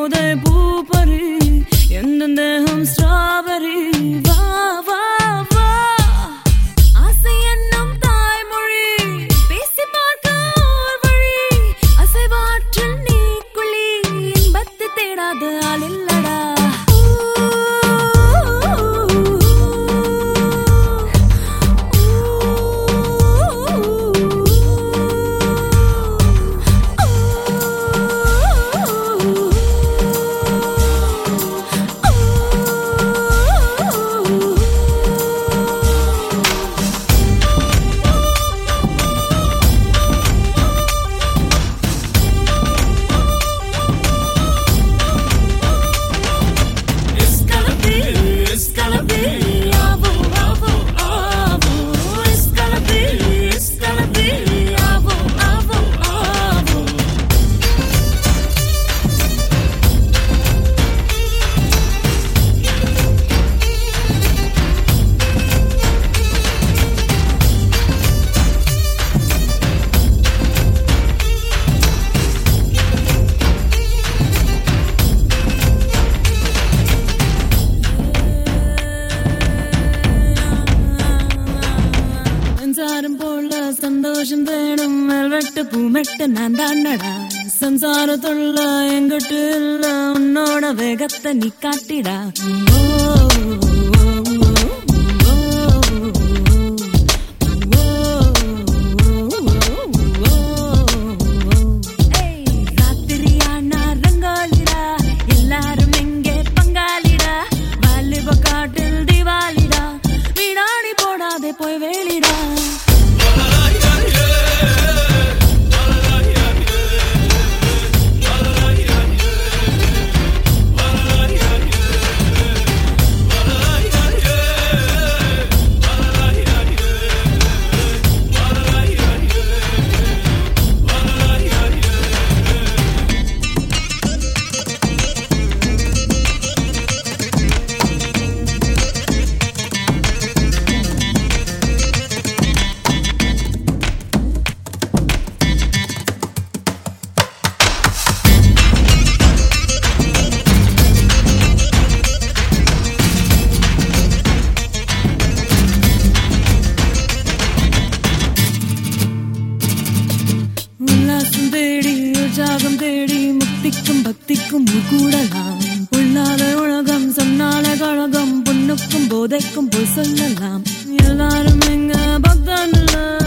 போதை பூப்பறி எந்த தேகம் ஸ்ட்ராபெரி வா வா வா ஆசை என்னும் தாய்மொழி பேசி பார்க்க ஓர் வழி அசைவாற்றில் நீ குழி இன்பத்தை தேடாத ஆள் இல்லடா It's gonna be, it's gonna be, avo, avo, avo. It's gonna be, it's gonna be, avo, avo, avo. சம்சாரம் போல சந்தோஷம் தேடும் வெல்வெட்டு பூமெட்டு நான் தாண்டடா சம்சாரத்துள்ள எங்கிட்ட இல்ல உன்னோட வேகத்தை நீ காட்டிடா ஓ, ஓ, ஓ, ஓ. ஏய், ராத்திரியானா ரங்காலிடா எல்லாரும் எங்கே பங்காளிடா வாலிப காட்டில் திவாலிடா வீணாடி போடாதே போய் வேலிடா உல்லாசம் தேடி உற்சாகம் தேடி முக்திக்கும் பக்திக்கும் கூடலாம் உள்ளாத உலகம் சொன்னால கழகம் பொண்ணுக்கும் போதைக்கும் போய் சொல்லலாம் எல்லாரும் எங்க பக்தன் இல்ல